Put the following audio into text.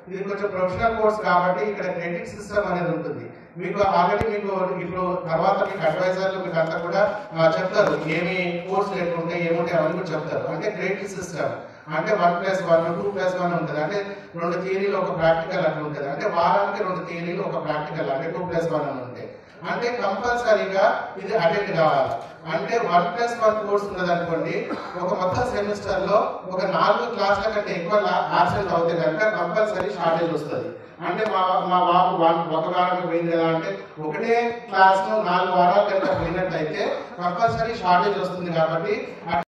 ఇది కొంచెం professional course కాబట్టి ఇక్కడ క్రెడిట్ సిస్టమ్ అనేది ఉంటుంది మీకు ఆల్రెడీ మీకు ఇప్పుడు తర్వాత మీకు అడ్వైజర్లు మీకు అంతా కూడా ఆ, చెప్తారు ఏమి కోర్సులు ఎట్లుంటాయి ఏముంటాయి అవన్నీ కూడా చెప్తారు అంటే క్రెడిట్ సిస్టమ్ అంటే one plus one two plus one ఉంటుంది అంటే రెండు థియరీలు ఒక ప్రాక్టికల్ అట్లా ఉంటుంది అంటే వారానికి రెండు థియరీలు ఒక ప్రాక్టికల్ అంటే టూ ప్లస్ వన్ అని ఉంటాయి అంటే కంపల్సరీగా ఇది అటెండ్ కావాలి అంటే వన్ ప్లస్ వన్ కోర్స్ ఉన్నది అనుకోండి ఒక మొత్తం సెమిస్టర్ లో ఒక నాలుగు క్లాసుల కంటే ఎక్కువ ఆబ్సెంట్ అవుతే కనుక కంపల్సరీ షార్టేజ్ వస్తుంది అంటే మా మా బాబు వన్ ఒక వారం పోయింది కదా అంటే ఒకటే క్లాస్ లో నాలుగు వారాలు కనుక పోయినట్టయితే కంపల్సరీ షార్టేజ్ వస్తుంది కాబట్టి